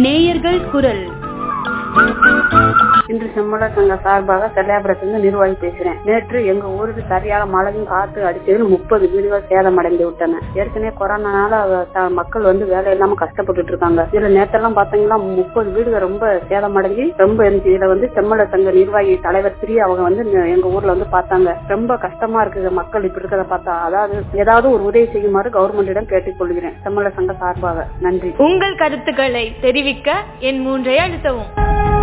நேயர்கள் குரல் இன்று செம்மல சங்க சார்பாக செல்லாபுரத்திலிருந்து நிர்வாகி பேசுறேன் நேற்று எங்க ஊருக்கு சரியாக மழையும் காத்து அடிச்சதில் முப்பது வீடுகள் சேதமடைந்து விட்டன ஏற்கனவே கொரோனானால த- மக்கள் வந்து வேலை இல்லாம கஷ்டப்பட்டுட்டு இருக்காங்க இதுல நேத்தெல்லாம் பாத்தீங்கன்னா முப்பது வீடுகள் ரொம்ப சேதமடைஞ்சு ரொம்ப இருந்துச்சு இதுல வந்து செம்மல சங்க நிர்வாகி தலைவர் பிரி அவங்க வந்து ந- எங்க ஊர்ல வந்து பார்த்தாங்க ரொம்ப கஷ்டமா இருக்குது மக்கள் இப்படி இருக்கிறத பார்த்தா அதாவது ஏதாவது ஒரு உதவி செய்யுமாறு கவர்மெண்டிடம் கேட்டுக்கொள்கிறேன் செம்மல சங்க சார்பாக நன்றி உங்கள் கருத்துக்களை தெரிவிக்க என் மூன்றை அழுத்தவும்